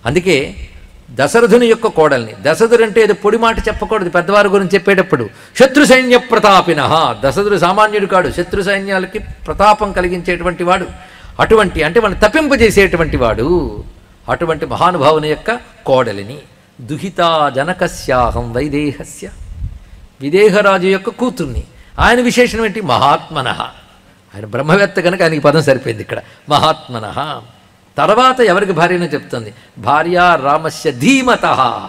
అందుకే దశరథుని యొక్క కోడల్ని దశరథుడు అంటే ఏదో పొడి మాట చెప్పకూడదు పెద్దవారి గురించి చెప్పేటప్పుడు శత్రు సైన్య ప్రతాపిన దశరథుడు సామాన్యుడు కాడు శత్రు సైన్యాలకి ప్రతాపం కలిగించేటువంటి వాడు అటువంటి అంటే మనం తప్పింపజేసేటువంటి వాడు అటువంటి మహానుభావుని యొక్క కోడలిని దుహితా జనకస్యాహం వైదేహస్య విదేహరాజు యొక్క కూతుర్ని ఆయన విశేషణం ఏంటి మహాత్మన ఆయన బ్రహ్మవేత్త కనుక ఆయనకి పదం సరిపోయింది ఇక్కడ మహాత్మన తర్వాత ఎవరికి భార్యనో చెప్తుంది భార్య రామస్య ధీమత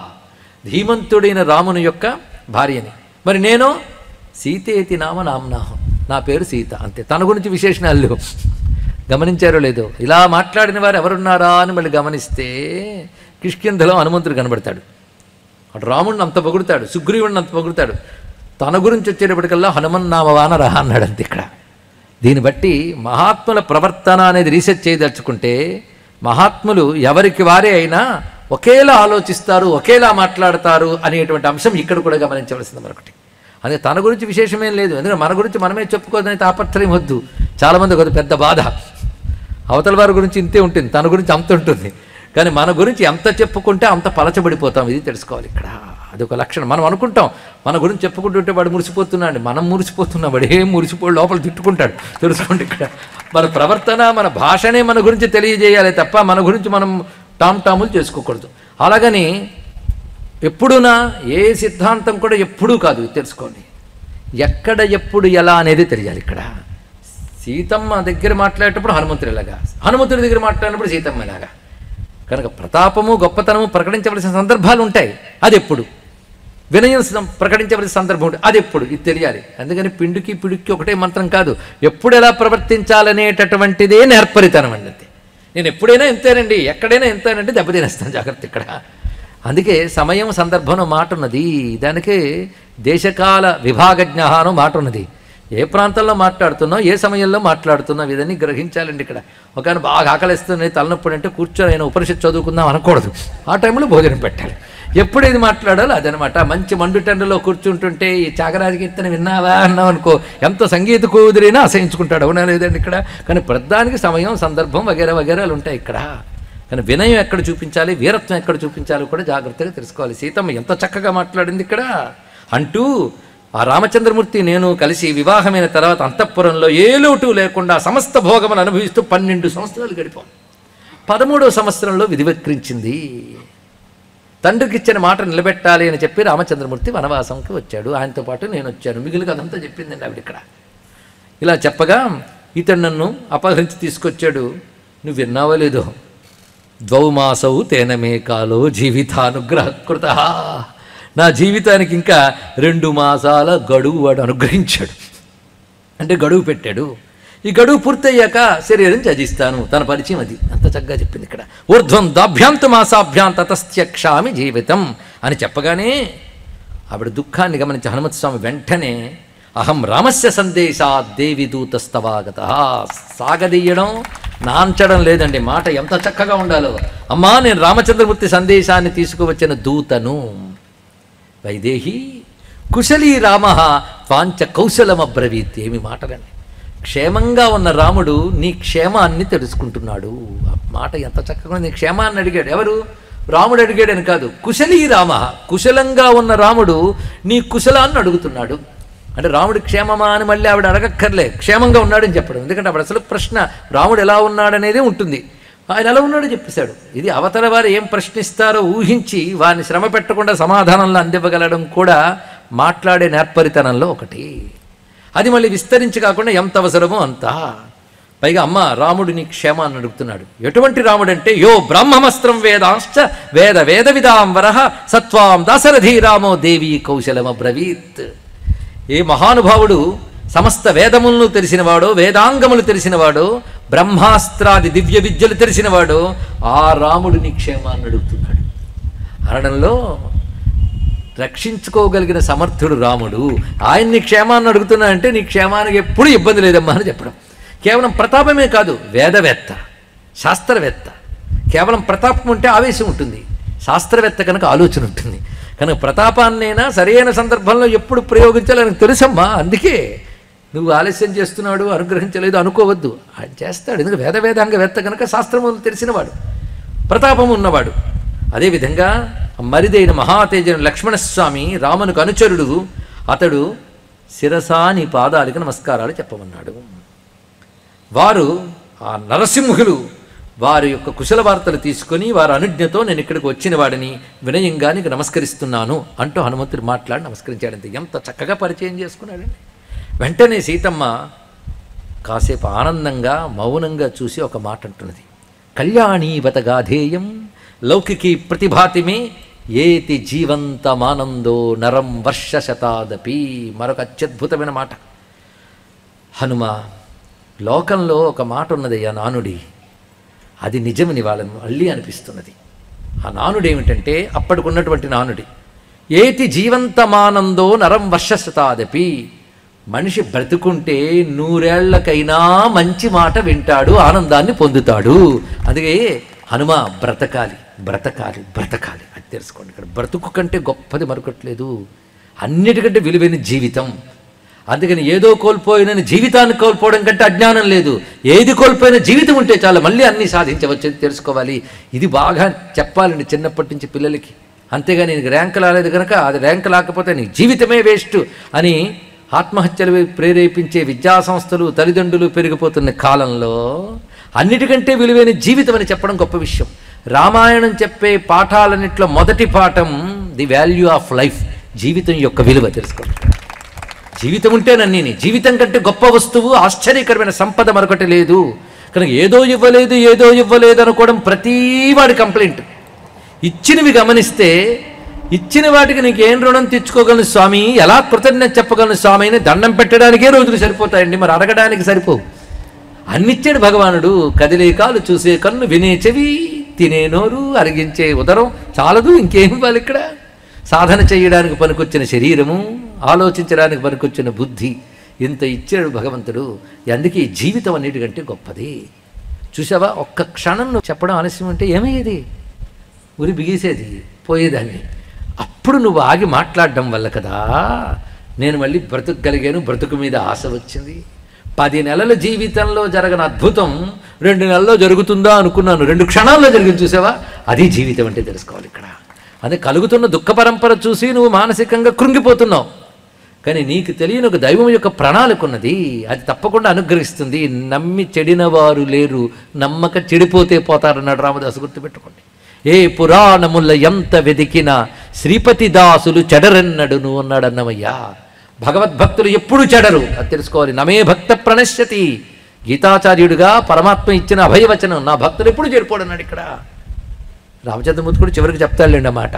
ధీమంతుడైన రాముని యొక్క భార్యని మరి నేను సీతేతి నామ నామ్నాహం నా పేరు సీత అంతే తన గురించి విశేషణాలు లేవు. గమనించారో లేదో ఇలా మాట్లాడిన వారు ఎవరున్నారా అని మళ్ళీ గమనిస్తే కిష్కింధలో హనుమంతుడు కనబడతాడు అటు రాముడిని అంత పొగుడుతాడు సుగ్రీవుడిని అంత పొగుడుతాడు తన గురించి వచ్చేటప్పటికల్లా హనుమన్నామవాన రహ అన్నాడు అంతే ఇక్కడ దీన్ని బట్టి మహాత్ముల ప్రవర్తన అనేది రీసెర్చ్ చేయదలుచుకుంటే మహాత్ములు ఎవరికి వారే అయినా ఒకేలా ఆలోచిస్తారు ఒకేలా మాట్లాడతారు అనేటువంటి అంశం ఇక్కడ కూడా గమనించవలసింది మరొకటి అందుకే తన గురించి విశేషమేం లేదు ఎందుకంటే మన గురించి మనమే చెప్పుకోదని తాపత్రయం వద్దు చాలామంది ఒక పెద్ద బాధ అవతల వారి గురించి ఇంతే ఉంటుంది తన గురించి అంత ఉంటుంది కానీ మన గురించి ఎంత చెప్పుకుంటే అంత పలచబడిపోతాం ఇది తెలుసుకోవాలి ఇక్కడ అదొక లక్షణం మనం అనుకుంటాం మన గురించి చెప్పుకుంటుంటే వాడు మురిసిపోతున్నాడు మనం మురిసిపోతున్నాం వాడు ఏం మురిసిపోయి లోపల తిట్టుకుంటాడు తెలుసుకోండి ఇక్కడ మన ప్రవర్తన మన భాషనే మన గురించి తెలియజేయాలి తప్ప మన గురించి మనం టామ్ టాములు చేసుకోకూడదు అలాగని ఎప్పుడునా ఏ సిద్ధాంతం కూడా ఎప్పుడూ కాదు ఇది తెలుసుకోండి ఎక్కడ ఎప్పుడు ఎలా అనేది తెలియాలి ఇక్కడ సీతమ్మ దగ్గర మాట్లాడేటప్పుడు హనుమంతుడు ఎలాగా హనుమంతుడి దగ్గర మాట్లాడినప్పుడు సీతమ్మ ఎలాగా కనుక ప్రతాపము గొప్పతనము ప్రకటించవలసిన సందర్భాలు ఉంటాయి అది ఎప్పుడు వినయం సం- ప్రకటించవలసిన సందర్భం ఉంటుంది అది ఎప్పుడు ఇది తెలియాలి అందుకని పిండుకి పిడుక్కి ఒకటే మంత్రం కాదు ఎప్పుడు ఎలా ప్రవర్తించాలనేటటువంటిదే నేర్పరితనం అండి అంతే నేను ఎప్పుడైనా ఎంతేనండి ఎక్కడైనా ఎంతేనంటే దెబ్బతినేస్తాను జాగ్రత్త ఇక్కడ అందుకే సమయం సందర్భం మాట ఉన్నది దానికి దేశకాల విభాగజ్ఞ అను మాట ఉన్నది ఏ ప్రాంతంలో మాట్లాడుతున్నావు ఏ సమయంలో మాట్లాడుతున్నావు ఇదని గ్రహించాలండి ఇక్కడ ఒక బాగా ఆకలిస్తుంది తలనొప్పి అంటే కూర్చొని ఆయన ఉపనిషత్తు చదువుకుందాం అనకూడదు ఆ టైంలో భోజనం పెట్టాలి ఎప్పుడు ఏది మాట్లాడాలో అదనమాట మంచి మండుటెండలో కూర్చుంటుంటే ఈ త్యాగరాజ కీర్తన విన్నావా అన్నావు అనుకో ఎంత సంగీత కూదిరైనా అసహించుకుంటాడు అవునా లేదండి ఇక్కడ కానీ ప్రధానికి సమయం సందర్భం వగేరా వగేరాలు ఉంటాయి ఇక్కడ కానీ వినయం ఎక్కడ చూపించాలి వీరత్వం ఎక్కడ చూపించాలో కూడా జాగ్రత్తగా తెలుసుకోవాలి సీతమ్మ ఎంత చక్కగా మాట్లాడింది ఇక్కడ అంటూ ఆ రామచంద్రమూర్తి నేను కలిసి వివాహమైన తర్వాత అంతఃపురంలో ఏ లోటు లేకుండా సమస్త భోగములు అనుభవిస్తూ పన్నెండు సంవత్సరాలు గడిపాం పదమూడవ సంవత్సరంలో విధివక్రించింది తండ్రికి ఇచ్చిన మాట నిలబెట్టాలి అని చెప్పి రామచంద్రమూర్తి వనవాసంకి వచ్చాడు ఆయనతో పాటు నేను వచ్చాను మిగిలిన కథంతా చెప్పిందండి ఆవిడ ఇక్కడ ఇలా చెప్పగా ఇతడు నన్ను అపహరించి తీసుకొచ్చాడు నువ్వు విన్నావో లేదో ద్వౌమాసౌ తేనమే కాలో జీవితానుగ్రహకృత నా జీవితానికి ఇంకా రెండు మాసాల గడువు వాడు అనుగ్రహించాడు అంటే గడువు పెట్టాడు ఈ గడువు పూర్తయ్యాక శరీరం త్యజిస్తాను తన పరిచయం అది అంత చక్కగా చెప్పింది ఇక్కడ ఊర్ధ్వం దాభ్యాంత మాసాభ్యాం తతస్త్యక్షామి జీవితం అని చెప్పగానే ఆవిడ దుఃఖాన్ని గమనించి హనుమత్ స్వామి వెంటనే అహం రామస్య సందేశా దేవి దూతస్తవాగత సాగదీయడం నాంచడం లేదండి మాట ఎంత చక్కగా ఉండాలో అమ్మా నేను రామచంద్రమూర్తి సందేశాన్ని తీసుకువచ్చిన దూతను వైదేహి కుశలీ రామ త్వాంచ కౌశలమబ్రవీత్ ఏమి మాటలండి క్షేమంగా ఉన్న రాముడు నీ క్షేమాన్ని తెలుసుకుంటున్నాడు ఆ మాట ఎంత చక్కగా ఉంది. నీ క్షేమాన్ని అడిగాడు ఎవరు రాముడు అడిగాడని కాదు కుశలీ రామ కుశలంగా ఉన్న రాముడు నీ కుశలాన్ని అడుగుతున్నాడు అంటే రాముడు క్షేమమా అని మళ్ళీ ఆవిడ అడగక్కర్లే క్షేమంగా ఉన్నాడని చెప్పడం ఎందుకంటే అప్పుడు అసలు ప్రశ్న రాముడు ఎలా ఉన్నాడనేదే ఉంటుంది ఆయన ఎలా ఉన్నాడో చెప్పేశాడు ఇది అవతల వారు ఏం ప్రశ్నిస్తారో ఊహించి వారిని శ్రమ పెట్టకుండా సమాధానంలో అందివ్వగలడం కూడా మాట్లాడే నేర్పరితనంలో ఒకటి అది మళ్ళీ విస్తరించి కాకుండా ఎంత అవసరమో అంత పైగా అమ్మ రాముడు నీ క్షేమాన్ని అడుగుతున్నాడు ఎటువంటి రాముడు అంటే యో బ్రహ్మమస్త్రం వేదాంశ్చ వేద వేద విదాం వరహ సత్వాం దాశరథీ రామో దేవీ కౌశలమబ్రవీత్ ఏ మహానుభావుడు సమస్త వేదములను తెలిసినవాడో వేదాంగములు తెలిసినవాడో బ్రహ్మాస్త్రాది దివ్య విద్యలు తెలిసినవాడో ఆ రాముడు నీ క్షేమాన్ని అడుగుతున్నాడు అనడంలో రక్షించుకోగలిగిన సమర్థుడు రాముడు ఆయన్ని క్షేమాన్ని అడుగుతున్నా అంటే నీ క్షేమానికి ఎప్పుడు ఇబ్బంది లేదమ్మా అని చెప్పడం కేవలం ప్రతాపమే కాదు వేదవేత్త శాస్త్రవేత్త కేవలం ప్రతాపం ఉంటే ఆవేశం ఉంటుంది శాస్త్రవేత్త కనుక ఆలోచన ఉంటుంది కనుక ప్రతాపాన్నైనా సరైన సందర్భంలో ఎప్పుడు ప్రయోగించాలని తెలుసమ్మా అందుకే నువ్వు ఆలస్యం చేస్తున్నాడు అనుగ్రహించలేదు అనుకోవద్దు ఆయన చేస్తాడు ఎందుకంటే వేద వేదాంగ వేత్త కనుక శాస్త్రములు తెలిసినవాడు ప్రతాపం ఉన్నవాడు అదేవిధంగా మరిదైన మహాతేజను లక్ష్మణస్వామి రామునికి అనుచరుడు అతడు శిరసా నీ పాదాలకు నమస్కారాలు చెప్పమన్నాడు వారు ఆ నరసింహులు వారి యొక్క కుశల వార్తలు తీసుకొని వారి అనుజ్ఞతో నేను ఇక్కడికి వచ్చిన వాడిని వినయంగా నీకు నమస్కరిస్తున్నాను అంటూ హనుమంతుడు మాట్లాడి నమస్కరించాడంతే ఎంత చక్కగా పరిచయం చేసుకున్నాడండి వెంటనే సీతమ్మ కాసేపు ఆనందంగా మౌనంగా చూసి ఒక మాట అంటున్నది కళ్యాణీవత గాధేయం లౌకికి ప్రతిభాతిమే ఏతి జీవంతమానందో నరం వర్ష శతాదపి మరొక అత్యద్భుతమైన మాట హనుమ లోకంలో ఒక మాట ఉన్నదయ్యా నానుడి అది నిజమని వాళ్ళని మళ్ళీ అనిపిస్తున్నది ఆ నానుడు ఏమిటంటే అప్పటికున్నటువంటి నానుడి ఏతి జీవంతమానందో నరం వర్షశతాదపి మనిషి బ్రతుకుంటే నూరేళ్లకైనా మంచి మాట వింటాడు ఆనందాన్ని పొందుతాడు అందుకే హనుమ బ్రతకాలి బ్రతకాలి బ్రతకాలి అది తెలుసుకోండి ఇక్కడ బ్రతుకు కంటే గొప్పది మరొకట్లేదు అన్నిటికంటే విలువైన జీవితం అందుకని ఏదో కోల్పోయిన జీవితాన్ని కోల్పోవడం కంటే అజ్ఞానం లేదు ఏది కోల్పోయిన జీవితం ఉంటే చాలు మళ్ళీ అన్నీ సాధించవచ్చు అని తెలుసుకోవాలి ఇది బాగా చెప్పాలండి చిన్నప్పటి నుంచి పిల్లలకి అంతేగాని నీకు ర్యాంక్ రాలేదు కనుక అది ర్యాంక్ లేకపోతే నీ జీవితమే వేస్ట్ అని ఆత్మహత్యలు ప్రేరేపించే విద్యా సంస్థలు తల్లిదండ్రులు పెరిగిపోతున్న కాలంలో అన్నిటికంటే విలువైన జీవితం అని చెప్పడం గొప్ప విషయం రామాయణం చెప్పే పాఠాలన్నింటిలో మొదటి పాఠం ది వాల్యూ ఆఫ్ లైఫ్ జీవితం యొక్క విలువ తెలుసుకోండి జీవితం ఉంటేనన్నీ జీవితం కంటే గొప్ప వస్తువు ఆశ్చర్యకరమైన సంపద మరొకటి లేదు కనుక ఏదో ఇవ్వలేదు ఏదో ఇవ్వలేదు అనుకోవడం ప్రతీవాడి కంప్లైంట్ ఇచ్చినవి గమనిస్తే ఇచ్చిన వాటికి నీకు ఏం రుణం తెచ్చుకోగలను స్వామి ఎలా కృతజ్ఞత చెప్పగలను స్వామి అని దండం పెట్టడానికే రోజులు సరిపోతాయండి మరి అడగడానికి సరిపోవు అన్నిచ్చాడు భగవానుడు కదిలే కాలు చూసే కన్ను వినే చెవి తినే నోరు అరిగించే ఉదరం చాలదు ఇంకేం ఇవ్వాలి ఇక్కడ సాధన చేయడానికి పనికొచ్చిన శరీరము ఆలోచించడానికి పనికొచ్చిన బుద్ధి ఇంత ఇచ్చాడు భగవంతుడు అందుకే ఈ జీవితం అన్నిటికంటే గొప్పది చూసావా ఒక్క క్షణం నువ్వు చెప్పడం ఆలస్యం అంటే ఏమయ్యేది ఉరి బిగేసేది పోయేదాన్ని అప్పుడు నువ్వు ఆగి మాట్లాడడం వల్ల కదా నేను మళ్ళీ బ్రతుకగలిగాను బ్రతుకు మీద ఆశ వచ్చింది పది నెలల జీవితంలో జరగని అద్భుతం రెండు నెలల్లో జరుగుతుందా అనుకున్నాను రెండు క్షణాల్లో జరిగింది చూసావా అది జీవితం అంటే తెలుసుకోవాలి ఇక్కడ అదే కలుగుతున్న దుఃఖ పరంపర చూసి నువ్వు మానసికంగా కృంగిపోతున్నావు కానీ నీకు తెలియని ఒక దైవం యొక్క ప్రణాళిక ఉన్నది అది తప్పకుండా అనుగ్రహిస్తుంది నమ్మి చెడిన వారు లేరు నమ్మక చెడిపోతే పోతారన్నాడు రామదాసు గుర్తుపెట్టుకోండి ఏ పురాణముల ఎంత వెదికినా శ్రీపతి దాసులు చెడరెన్నడును అన్నాడు అన్నమయ్యా భగవద్భక్తులు ఎప్పుడు చెడరు అది తెలుసుకోవాలి నమే భక్త ప్రణశ్యతి గీతాచార్యుడిగా పరమాత్మ ఇచ్చిన అభయవచనం నా భక్తులు ఎప్పుడు చెడిపోడు అన్నాడు ఇక్కడ రామచంద్రమూర్తి కూడా చివరికి చెప్తాడులేండి అన్నమాట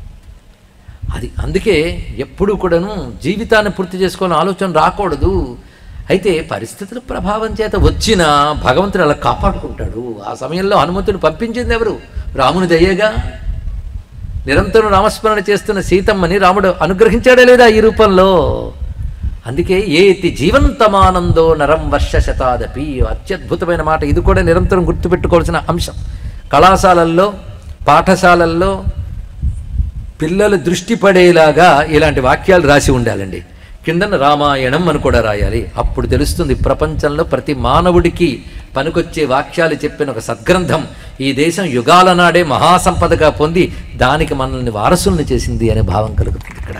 అది అందుకే ఎప్పుడు కూడాను జీవితాన్ని పూర్తి చేసుకోవాలని ఆలోచన రాకూడదు అయితే పరిస్థితుల ప్రభావం చేత వచ్చిన భగవంతుడు అలా కాపాడుకుంటాడు ఆ సమయంలో హనుమంతుడు పంపించింది ఎవరు రాముని దయ్యగా నిరంతరం రామస్మరణ చేస్తున్న సీతమ్మని రాముడు అనుగ్రహించాడా లేదా ఈ రూపంలో అందుకే ఏతి జీవంతమానందో నరం వర్ష శతాదపి అత్యద్భుతమైన మాట ఇది కూడా నిరంతరం గుర్తుపెట్టుకోవాల్సిన అంశం కళాశాలల్లో పాఠశాలల్లో పిల్లలు దృష్టి పడేలాగా ఇలాంటి వాక్యాలు రాసి ఉండాలండి కిందన రామాయణం అని కూడా రాయాలి అప్పుడు తెలుస్తుంది ప్రపంచంలో ప్రతి మానవుడికి పనికొచ్చే వాక్యాలు చెప్పిన ఒక సద్గ్రంథం ఈ దేశం యుగాల నాడే మహాసంపదగా పొంది దానికి మనల్ని వారసుల్ని చేసింది అనే భావం కలుగుతుంది ఇక్కడ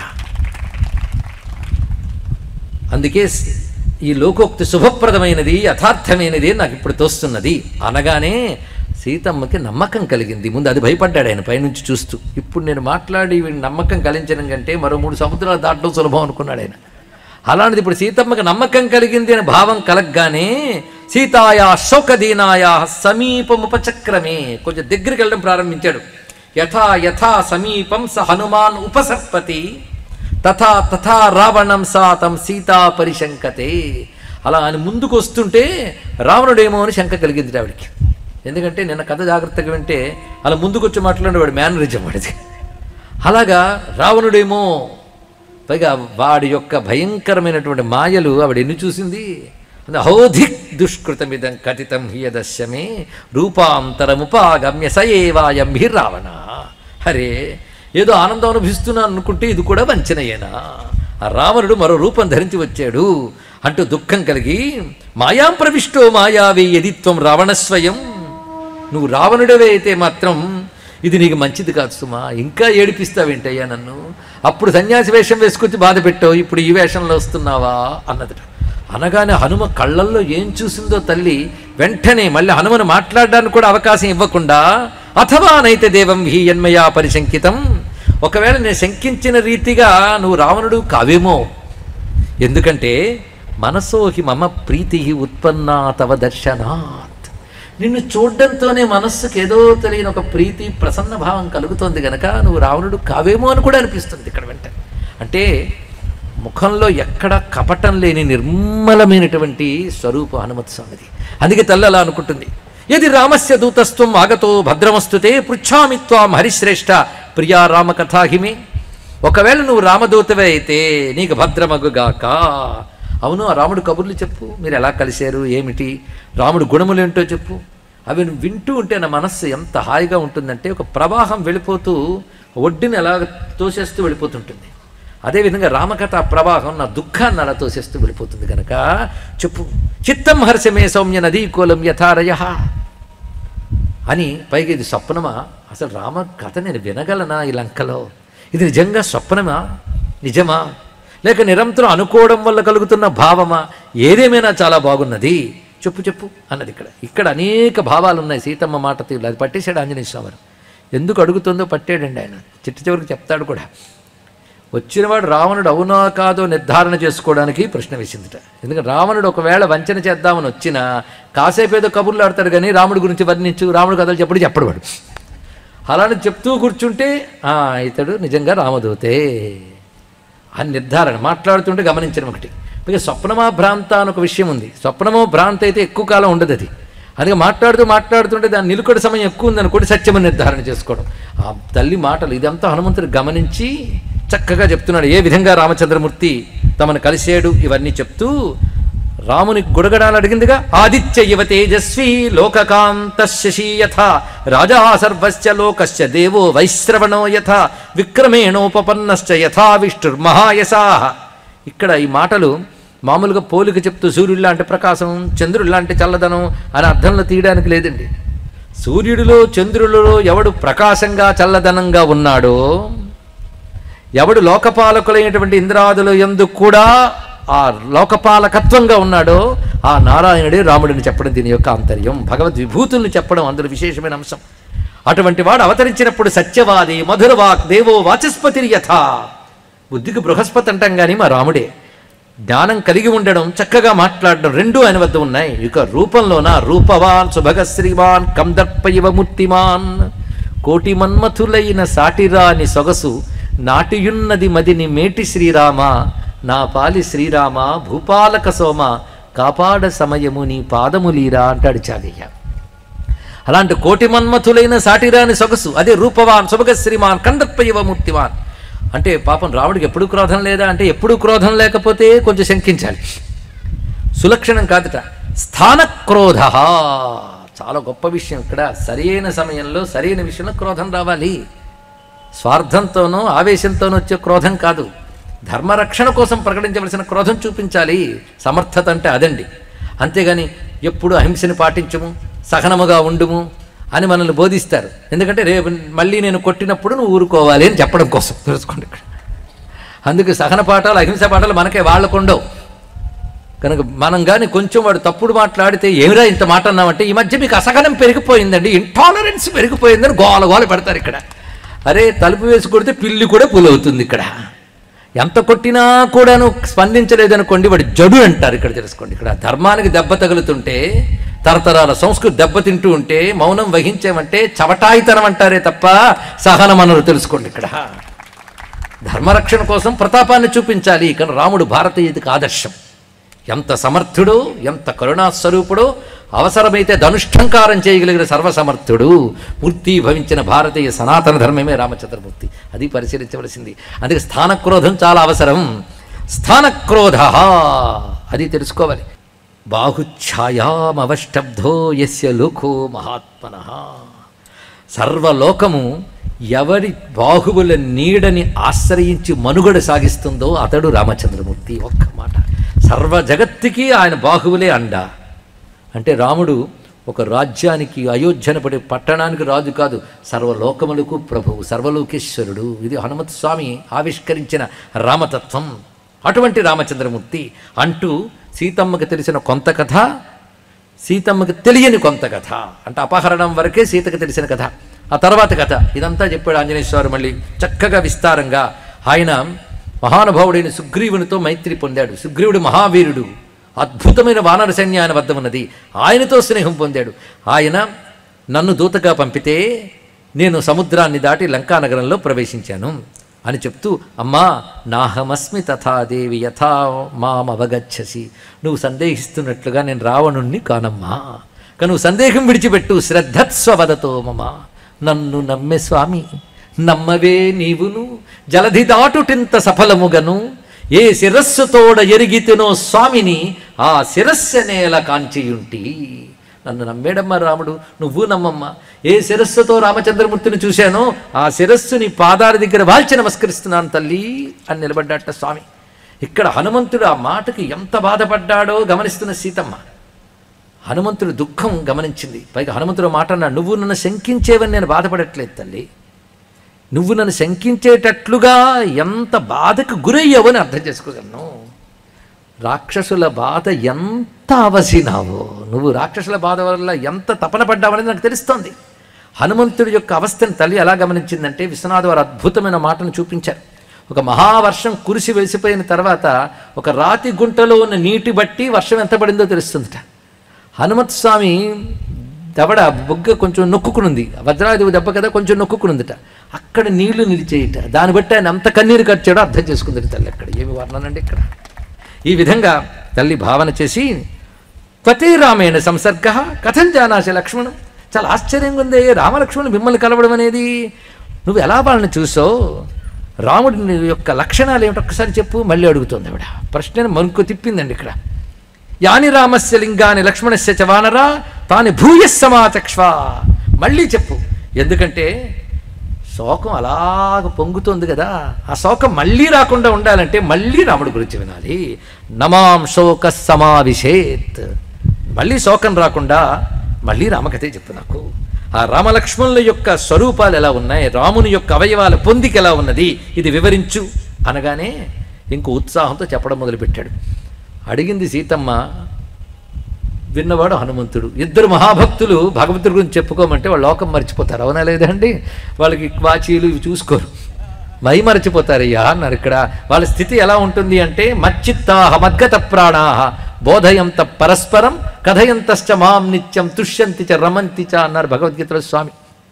అందుకే స్- ఈ లోకోక్తి శుభప్రదమైనది యథార్థమైనది అని నాకు ఇప్పుడు తోస్తున్నది అనగానే సీతమ్మకి నమ్మకం కలిగింది ముందు అది భయపడ్డాడు ఆయన పైనుంచి చూస్తూ ఇప్పుడు నేను మాట్లాడి వీడిని నమ్మకం కలిగించడం కంటే మరో మూడు సముద్రాలు దాటడం సులభం అనుకున్నాడు ఆయన అలాంటిది ఇప్పుడు సీతమ్మకి నమ్మకం కలిగింది అనే భావం కలగగానే సీతాయా శోకదీనాయా సమీపముపచక్రమే కొంచెం దగ్గరికి వెళ్ళడం ప్రారంభించాడు యథా యథా సమీపం స హనుమాన్ ఉపసర్పతి తథా తథా రావణం సాతం సీతా పరిశంకతే అలా అని ముందుకు వస్తుంటే రావణుడేమో అని శంక కలిగింది ఆవిడికి ఎందుకంటే నిన్న కథ జాగ్రత్తగా వింటే అలా ముందుకు వచ్చి మాట్లాడేవాడు మేనరిజం వాడిది అలాగా రావణుడేమో పైగా వాడి యొక్క భయంకరమైనటువంటి మాయలు ఆవిడ ఎన్ని చూసింది హోధిక్ దుష్కృతమిదం కథితం హియదశ్యమే రూపాంతరముపాగమ్య సయేవాయం హి రావణ హరే ఏదో ఆనందం అనుభవిస్తున్నాను అనుకుంటే ఇది కూడా వంచనయేనా ఆ రావణుడు మరో రూపం ధరించి వచ్చాడు అంటూ దుఃఖం కలిగి మాయాం ప్రవిష్టో మాయావే యదిత్వం రావణస్వయం నువ్వు రావణుడవే అయితే మాత్రం ఇది నీకు మంచిది కాదు సుమా ఇంకా ఏడిపిస్తావేంటయ్యా నన్ను అప్పుడు సన్యాసి వేషం వేసుకొచ్చి బాధ పెట్టావు ఇప్పుడు ఈ వేషంలో వస్తున్నావా అన్నదట అనగానే హనుమ కళ్ళల్లో ఏం చూసిందో తల్లి వెంటనే మళ్ళీ హనుమను మాట్లాడడానికి కూడా అవకాశం ఇవ్వకుండా అథవా నైతే దేవం హి యన్మయా పరిశంకితం ఒకవేళ నేను శంకించిన రీతిగా నువ్వు రావణుడు కావేమో ఎందుకంటే మనసో హి మమ ప్రీతి ఉత్పన్నా తవ దర్శనాత్ నిన్ను చూడడంతోనే మనస్సుకి ఏదో తెలియని ఒక ప్రీతి ప్రసన్న భావం కలుగుతోంది గనక నువ్వు రావణుడు కావేమో అని కూడా అనిపిస్తుంది ఇక్కడ వెంట అంటే ముఖంలో ఎక్కడ కపటం లేని నిర్మలమైనటువంటి స్వరూప హనుమత్ స్వామిది అందుకే తల్లి అలా అనుకుంటుంది యది రామస్య దూతస్త్వం ఆగతో భద్రమస్తుతే పృచ్ఛామి త్వాం హరిశ్రేష్ఠ ప్రియా రామకథాహిమే ఒకవేళ నువ్వు రామదూతవే అయితే నీకు భద్రమగుగాక అవును ఆ రాముడు కబుర్లు చెప్పు మీరు ఎలా కలిశారు ఏమిటి రాముడు గుణములేంటో చెప్పు అవి నువ్వు వింటూ ఉంటే నా మనస్సు ఎంత హాయిగా ఉంటుందంటే ఒక ప్రవాహం వెళ్ళిపోతూ ఒడ్డుని ఎలా తోసేస్తూ వెళ్ళిపోతుంటుంది అదేవిధంగా రామకథ ప్రవాహం నా దుఃఖాన్ని అలా తోసేస్తూ వెళ్ళిపోతుంది కనుక చెప్పు చిత్తం హర్షమే సౌమ్య నదీ కోలం యథారయ అని పైగా ఇది స్వప్నమా అసలు రామ కథ నేను వినగలనా ఈ లంకలో ఇది నిజంగా స్వప్నమా నిజమా లేక నిరంతరం అనుకోవడం వల్ల కలుగుతున్న భావమా ఏదేమైనా చాలా బాగున్నది చెప్పు చెప్పు అన్నది ఇక్కడ ఇక్కడ అనేక భావాలు ఉన్నాయి సీతమ్మ మాట తీరు అది పట్టేశాడు ఆంజనేయ స్వామి ఎందుకు అడుగుతుందో పట్టాడండి ఆయన చిట్ట చివరికి చెప్తాడు కూడా వచ్చినవాడు రావణుడు అవునా కాదో నిర్ధారణ చేసుకోవడానికి ప్రశ్న వేసిందిట ఎందుకంటే రావణుడు ఒకవేళ వంచన చేద్దామని వచ్చినా కాసేపు ఏదో కబుర్లు ఆడతాడు కానీ రాముడి గురించి వర్ణించు రాముడు కథలు చెప్పడు చెప్పడు వాడు అలానే చెప్తూ కూర్చుంటే "ఆ, ఇతడు నిజంగా రామదూతే అని నిర్ధారణ మాట్లాడుతుంటే గమనించడం ఒకటి పైగా స్వప్నమా భ్రాంత అని ఒక విషయం ఉంది స్వప్నమో భ్రాంత అయితే ఎక్కువ కాలం ఉండదు అది అందుకే మాట్లాడుతూ మాట్లాడుతుంటే దాని నిలుకడ సమయం ఎక్కువ ఉందనుకోండి సత్యమని నిర్ధారణ చేసుకోవడం ఆ తల్లి మాటలు ఇదంతా హనుమంతుడు గమనించి చక్కగా చెప్తున్నాడు ఏ విధంగా రామచంద్రమూర్తి తమను కలిసాడు ఇవన్నీ చెప్తూ రాముని గుడగడాలు అడిగిందిగా ఆదిత్య ఇవ తేజస్వి లోకకాంత శశీ యథ రాజా సర్వస్య లోకస్య దేవో వైశ్రవణో యథ విక్రమేణోపపన్నశ్చ యథా విష్ణుర్మహాయసా ఇక్కడ ఈ మాటలు మామూలుగా పోలిక చెప్తూ సూర్యుడు లాంటి ప్రకాశం చంద్రుడు లాంటి చల్లదనం అనే అర్థంలో తీయడానికి లేదండి సూర్యుడిలో చంద్రుడిలో ఎవడు ప్రకాశంగా చల్లదనంగా ఉన్నాడో ఎవడు లోకపాలకులైనటువంటి ఇంద్రాదులు ఎందు కూడా ఆ లోకపాలకత్వంగా ఉన్నాడో ఆ నారాయణుడే రాముడిని చెప్పడం దీని యొక్క ఆంతర్యం భగవద్ విభూతుల్ని చెప్పడం అందులో విశేషమైన అంశం అటువంటి వాడు అవతరించినప్పుడు సత్యవాది మధురవాక్ దేవో వాచస్పతిరి యథ బుద్ధికి బృహస్పతి అంటాం కానీ మా రాముడే జ్ఞానం కలిగి ఉండడం చక్కగా మాట్లాడడం రెండూ ఆయన వద్ద ఉన్నాయి ఇక రూపంలోన రూపవాన్ సుభగ శ్రీవాన్ కందర్ప ఇవ మూర్తిమాన్ కోటి మన్మథులైన సాటిరాని సొగసు నాటియున్నది మదిని మేటి శ్రీరామ నా పాలి శ్రీరామ భూపాలక సోమ కాపాడ సమయము నీ పాదములీరా అంటాడు చాగయ్య అలాంటి కోటి మన్మథులైన సాటిరాని సొగసు అదే రూపవాన్ సుభగ శ్రీమాన్ కందర్ప ఇవ మూర్తివాన్ అంటే పాపం రాముడికి ఎప్పుడు క్రోధం లేదా అంటే ఎప్పుడు క్రోధం లేకపోతే కొంచెం శంకించాలి సులక్షణం కాదుట స్థానక్రోధ చాలా గొప్ప విషయం ఇక్కడ సరైన సమయంలో సరైన విషయంలో క్రోధం రావాలి స్వార్థంతోనో ఆవేశంతోనో వచ్చే క్రోధం కాదు ధర్మరక్షణ కోసం ప్రకటించవలసిన క్రోధం చూపించాలి సమర్థత అంటే అదండి అంతేగాని ఎప్పుడు అహింసని పాటించము సహనముగా ఉండుము అని మనల్ని బోధిస్తారు ఎందుకంటే రేపు మళ్ళీ నేను కొట్టినప్పుడు నువ్వు ఊరుకోవాలి అని చెప్పడం కోసం తెలుసుకోండి ఇక్కడ అందుకే సహన పాఠాలు అహింస పాఠాలు మనకే వాళ్ళకుండవు కనుక మనం కానీ కొంచెం వాడు తప్పుడు మాట్లాడితే ఏమిరా ఇంత మాట అన్నామంటే ఈ మధ్య మీకు అసహనం పెరిగిపోయిందండి ఇంటాలరెన్స్ పెరిగిపోయిందని గోల గోల పెడతారు ఇక్కడ అరే తలుపు వేసి కొడితే పిల్లి కూడా పులవుతుంది ఇక్కడ ఎంత కొట్టినా కూడాను స్పందించలేదనుకోండి వాడు జడు అంటారు ఇక్కడ తెలుసుకోండి ఇక్కడ ధర్మానికి దెబ్బ తగులుతుంటే తరతరాల సంస్కృతి దెబ్బతింటూ ఉంటే మౌనం వహించామంటే చవటాయితనం అంటారే తప్ప సహనం అన్నది తెలుసుకోండి ఇక్కడ ధర్మరక్షణ కోసం ప్రతాపాన్ని చూపించాలి కానీ రాముడు భారతీయతకు ఆదర్శం ఎంత సమర్థుడో ఎంత కరుణాస్వరూపుడో అవసరమైతే ధనుష్ఠంకారం చేయగలిగిన సర్వసమర్థుడు మూర్తి భవించిన భారతీయ సనాతన ధర్మమే రామచంద్రమూర్తి అది పరిశీలించవలసింది అందుకే స్థానక్రోధం చాలా అవసరం స్థానక్రోధ అది తెలుసుకోవాలి బాహుఛాయామవష్టబ్ధో యస్య లోకో మహాత్మన సర్వలోకము ఎవరి బాహువుల నీడని ఆశ్రయించి మనుగడ సాగిస్తుందో అతడు రామచంద్రమూర్తి ఒక్క మాట సర్వ జగత్తుకి ఆయన బాహువులే అండ అంటే రాముడు ఒక రాజ్యానికి అయోధ్యనపడి పట్టణానికి రాజు కాదు సర్వలోకములకు ప్రభువు సర్వలోకేశ్వరుడు ఇది హనుమత్ స్వామి ఆవిష్కరించిన రామతత్వం అటువంటి రామచంద్రమూర్తి అంటూ సీతమ్మకి తెలిసిన కొంత కథ సీతమ్మకి తెలియని కొంత కథ అంటే అపహరణం వరకే సీతకు తెలిసిన కథ ఆ తర్వాత కథ ఇదంతా చెప్పాడు ఆంజనేయ స్వామి మళ్ళీ చక్కగా విస్తారంగా ఆయన మహానుభావుడైన సుగ్రీవునితో మైత్రి పొందాడు సుగ్రీవుడు మహావీరుడు అద్భుతమైన వానర సైన్యం ఆయన వద్ద ఉన్నది ఆయనతో స్నేహం పొందాడు ఆయన నన్ను దూతగా పంపితే నేను సముద్రాన్ని దాటి లంకానగరంలో ప్రవేశించాను అని చెప్తూ అమ్మా నాహమస్మి తథాదేవి యథా మామవగచ్చసి నువ్వు సందేహిస్తున్నట్లుగా నేను రావణుణ్ణి కానమ్మా కానీ నువ్వు సందేహం విడిచిపెట్టు శ్రద్ధత్స్వవదతో మమ నన్ను నమ్మే స్వామి నమ్మవే నీవును జలధి దాటుటింత సఫలముగను ఏ శిరస్సుతోడ ఎరిగితినో స్వామిని ఆ శిరస్సు నేల కాంచియుంటి నన్ను నమ్మేడమ్మా రాముడు నువ్వు నమ్మమ్మా ఏ శిరస్సుతో రామచంద్రమూర్తిని చూశానో ఆ శిరస్సుని పాదాల దగ్గర వాల్చి నమస్కరిస్తున్నాను తల్లి అని నిలబడ్డాట స్వామి ఇక్కడ హనుమంతుడు ఆ మాటకి ఎంత బాధపడ్డాడో గమనిస్తున్న సీతమ్మ హనుమంతుడు దుఃఖం గమనించింది పైగా హనుమంతుడు మాట అన్నాడు నువ్వు నన్ను శంకించేవని నేను బాధపడట్లేదు తల్లి నువ్వు నన్ను శంకించేటట్లుగా ఎంత బాధకు గురయ్యావో అని అర్థం చేసుకోగలను రాక్షసుల బాధ ఎంత అవసినావో నువ్వు రాక్షసుల బాధ వల్ల ఎంత తపన పడ్డావనేది నాకు తెలుస్తోంది హనుమంతుడి యొక్క అవస్థను తల్లి ఎలా గమనించిందంటే విశ్వనాథ వారు అద్భుతమైన మాటను చూపించారు ఒక మహావర్షం కురిసి వెలిసిపోయిన తర్వాత ఒక రాతి గుంటలో ఉన్న నీటి బట్టి వర్షం ఎంత పడిందో తెలుస్తుందట హనుమత్ స్వామి దవడ బొగ్గ కొంచెం నొక్కుకునుంది వజ్రాదేవి దెబ్బ కదా కొంచెం నొక్కుకునుందిట అక్కడ నీళ్లు నిలిచేయట దాన్ని బట్టి ఆయన అంత కన్నీరు ఖర్చాడో అర్థం చేసుకుంది తల్లి అక్కడ ఏమి వర్ణనండి ఇక్కడ ఈ విధంగా తల్లి భావన చేసి త్వతే రామేణ సంసర్గ కథం జానాసి లక్ష్మణం చాలా ఆశ్చర్యంగా ఉంది రామలక్ష్మణులు మిమ్మల్ని కలవడం అనేది నువ్వు ఎలా వాళ్ళని చూసావు రాముడి యొక్క లక్షణాలు ఏమిటి ఒక్కసారి చెప్పు మళ్ళీ అడుగుతుంది ఆవిడ ప్రశ్నను మనుకు తిప్పిందండి ఇక్కడ యాని రామస్య లింగాని లక్ష్మణస్య చ వానరా తాని భూయస్సమాచక్ష్వ మళ్ళీ చెప్పు ఎందుకంటే శోకం అలాగ పొంగుతోంది కదా ఆ శోకం మళ్ళీ రాకుండా ఉండాలంటే మళ్ళీ రాముడి గురించి వినాలి నమాం శోక సమావిశేత్ మళ్ళీ శోకం రాకుండా మళ్ళీ రామకథే చెప్పు నాకు ఆ రామలక్ష్మణుల యొక్క స్వరూపాలు ఎలా ఉన్నాయి రాముని యొక్క అవయవాల పొందిక ఎలా ఉన్నది ఇది వివరించు అనగానే ఇంకో ఉత్సాహంతో చెప్పడం మొదలుపెట్టాడు అడిగింది సీతమ్మ విన్నవాడు హనుమంతుడు ఇద్దరు మహాభక్తులు భగవంతుడి గురించి చెప్పుకోమంటే వాళ్ళు లోకం మర్చిపోతారు అవునా లేదండి వాళ్ళకి వాచీలు ఇవి చూసుకోరు మై మరచిపోతారయ్యా అన్నారు ఇక్కడ వాళ్ళ స్థితి ఎలా ఉంటుంది అంటే మచ్చిత్తాహ మద్గత ప్రాణాహ బోధయంత పరస్పరం కథయంతశ్చ మాం నిత్యం తుష్యంతి చ రమంతి చ అన్నారు భగవద్గీతలో స్వామి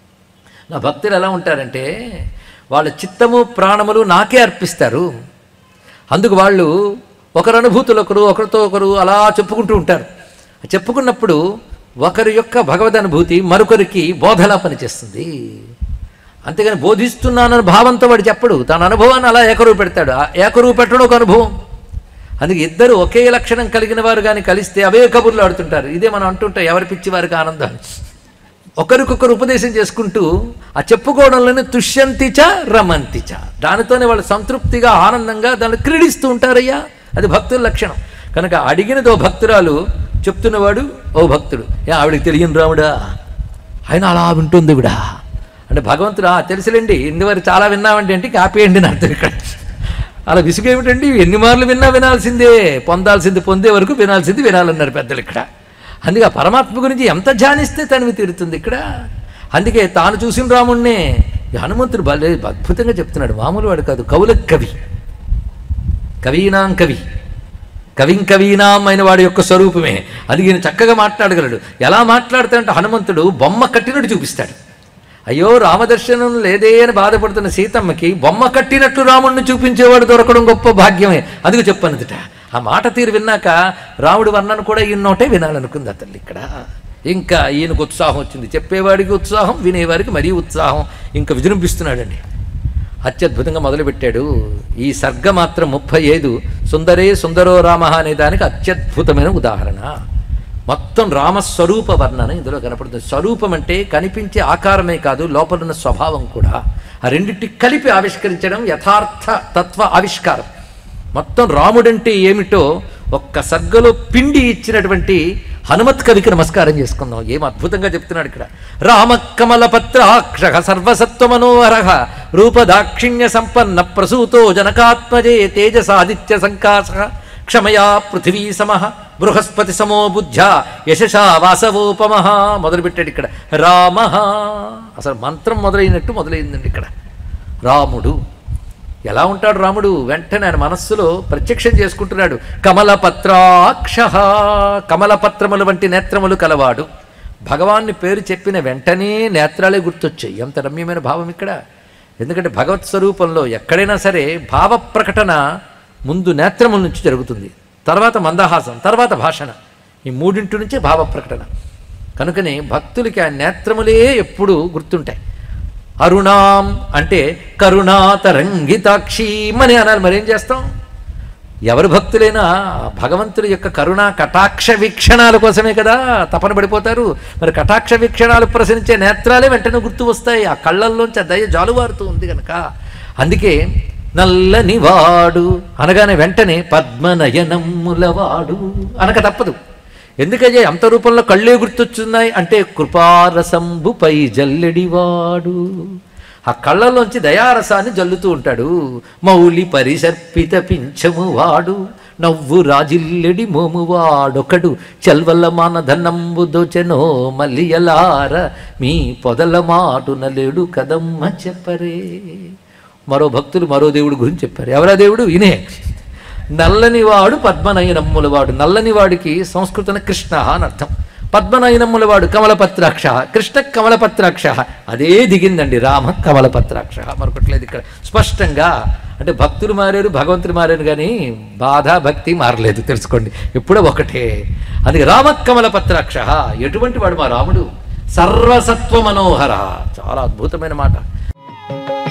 నా భక్తులు ఎలా ఉంటారంటే వాళ్ళ చిత్తము ప్రాణములు నాకే అర్పిస్తారు అందుకు వాళ్ళు ఒకరు అనుభూతులు ఒకరు ఒకరితో ఒకరు అలా చెప్పుకుంటూ ఉంటారు చెప్పుకున్నప్పుడు ఒకరి యొక్క భగవద్ అనుభూతి మరొకరికి బోధలా పనిచేస్తుంది అంతేగాని బోధిస్తున్నానని భావంతో వాడు చెప్పడు తన అనుభవాన్ని అలా ఏకరువు పెడతాడు ఆ ఏకరువు పెట్టడం ఒక అనుభవం అందుకే ఇద్దరు ఒకే లక్షణం కలిగిన వారు కానీ కలిస్తే అవే కబుర్లు ఆడుతుంటారు ఇదే మనం అంటుంటాం ఎవరి పిచ్చి వారికి ఆనందం ఒకరికొకరు ఉపదేశం చేసుకుంటూ ఆ చెప్పుకోవడంలోనే తుష్యంతిచ రమంతిచ దానితోనే వాళ్ళు సంతృప్తిగా ఆనందంగా దాన్ని క్రీడిస్తూ ఉంటారయ్యా అది భక్తుల లక్షణం కనుక అడిగినది ఓ భక్తురాలు చెప్తున్నవాడు ఓ భక్తుడు ఏ ఆవిడకి తెలియని రాముడా ఆయన అలా వింటుంది విడా అంటే భగవంతుడు "ఆ, తెలుసులేండి ఇందువరకు చాలా విన్నామంటే అంటే కాపేయండి అని అర్థం ఇక్కడ అలా విసుగేమిటండి ఎన్ని మార్లు విన్నా వినాల్సిందే పొందాల్సింది పొందే వరకు వినాల్సింది వినాలన్నారు పెద్దలు ఇక్కడ అందుకే ఆ పరమాత్మ గురించి ఎంత ధ్యానిస్తే తనివి తీరుతుంది ఇక్కడ అందుకే తాను చూసిన రాముణ్ణే ఈ హనుమంతుడు భలే అద్భుతంగా చెప్తున్నాడు మామూలు వాడు కాదు కవుల కవి కవీనాం కవి కవిం కవీనాం అయిన వాడి యొక్క స్వరూపమే అది ఈయన చక్కగా మాట్లాడగలడు ఎలా మాట్లాడతాడంటే హనుమంతుడు బొమ్మ కట్టినట్టు చూపిస్తాడు అయ్యో రామదర్శనం లేదే అని బాధపడుతున్న సీతమ్మకి బొమ్మ కట్టినట్లు రాముడిని చూపించేవాడు దొరకడం గొప్ప భాగ్యమే అందుకు చెప్పనుదిట ఆ మాట తీరు విన్నాక రాముడు వర్ణన కూడా ఈయనోటే వినాలనుకుంది ఆ తల్లి ఇక్కడ ఇంకా ఈయనకు ఉత్సాహం వచ్చింది చెప్పేవాడికి ఉత్సాహం వినేవారికి మరీ ఉత్సాహం ఇంకా విజృంభిస్తున్నాడండి అత్యద్భుతంగా మొదలుపెట్టాడు ఈ సర్గ మాత్రం ముప్పై ఐదు సుందరే సుందరో రామ అనే దానికి అత్యద్భుతమైన ఉదాహరణ మొత్తం రామస్వరూప వర్ణన ఇందులో కనపడుతుంది స్వరూపం అంటే కనిపించే ఆకారమే కాదు లోపలున్న స్వభావం కూడా ఆ రెండింటి కలిపి ఆవిష్కరించడం యథార్థ తత్వ ఆవిష్కారం మొత్తం రాముడంటే ఏమిటో ఒక్క సర్గలో పిండి ఇచ్చినటువంటి హనుమత్ కవికి నమస్కారం చేసుకుందాం ఏం అద్భుతంగా చెప్తున్నాడు ఇక్కడ రామ కమల పత్రాక్ష సర్వసత్వ మనోహర రూపదాక్షిణ్య సంపన్న ప్రసూతో జనకాత్మజే తేజసాదిత్య సంకాస క్షమయా పృథివీ సమ బృహస్పతి సమో బుద్ధ యశసా వాసవోపమ మొదలుపెట్టాడు ఇక్కడ రామ అసలు మంత్రం మొదలైనట్టు మొదలైందండి ఇక్కడ రాముడు ఎలా ఉంటాడు రాముడు వెంటనే ఆయన మనస్సులో ప్రత్యక్షం చేసుకుంటున్నాడు కమలపత్రాక్ష కమలపత్రములు వంటి నేత్రములు కలవాడు భగవాన్ని పేరు చెప్పిన వెంటనే నేత్రాలే గుర్తొచ్చాయి ఎంత రమ్యమైన భావం ఇక్కడ ఎందుకంటే భగవత్ స్వరూపంలో ఎక్కడైనా సరే భావ ప్రకటన ముందు నేత్రముల నుంచి జరుగుతుంది తర్వాత మందహాసం తర్వాత భాషణ ఈ మూడింటి నుంచే భావ ప్రకటన కనుకనే భక్తులకి ఆ నేత్రములే ఎప్పుడూ గుర్తుంటాయి అరుణాం అంటే కరుణాతరంగితాక్షీం అని అనాలి మరేం చేస్తాం ఎవరు భక్తులైనా భగవంతుడి యొక్క కరుణా కటాక్ష వీక్షణాల కోసమే కదా తపన పడిపోతారు మరి కటాక్ష వీక్షణాలు ప్రసరించే నేత్రాలే వెంటనే గుర్తు వస్తాయి ఆ కళ్ళల్లోంచి ఆ దయ జాలువారుతూ ఉంది కనుక అందుకే నల్లని వాడు అనగానే వెంటనే పద్మనయనములవాడు అనక తప్పదు ఎందుకజే అంత రూపంలో కళ్ళే గుర్తొచ్చున్నాయి అంటే కృపారసంబుపై జల్లెడివాడు ఆ కళ్ళల్లోంచి దయారసాన్ని జల్లుతూ ఉంటాడు మౌలి పరిసర్పిత పింఛము వాడు నవ్వు రాజిల్లెడి మోమువాడొకడు చెల్వల్ల మానధనంబు దోచెనో మల్లియలార మీ పొదల మాటున లేడు కదమ్మ చెప్పరే మరో భక్తులు మరో దేవుడు గురించి చెప్పారు ఎవరా దేవుడు ఇనే నల్లనివాడు పద్మనయనమ్ముల వాడు నల్లనివాడికి సంస్కృతన కృష్ణ అని అర్థం పద్మనయనమ్ముల వాడు కమలపత్రాక్ష కృష్ణ కమలపత్రాక్ష అదే దిగిందండి రామ కమలపత్రాక్ష మరొకట్లేదు ఇక్కడ స్పష్టంగా అంటే భక్తులు మారారు భగవంతుడు మారారు కానీ బాధ భక్తి మారలేదు తెలుసుకోండి ఎప్పుడో ఒకటే అందుకే రామ కమలపత్రాక్ష ఎటువంటి వాడు మా రాముడు సర్వసత్వ మనోహర చాలా అద్భుతమైన మాట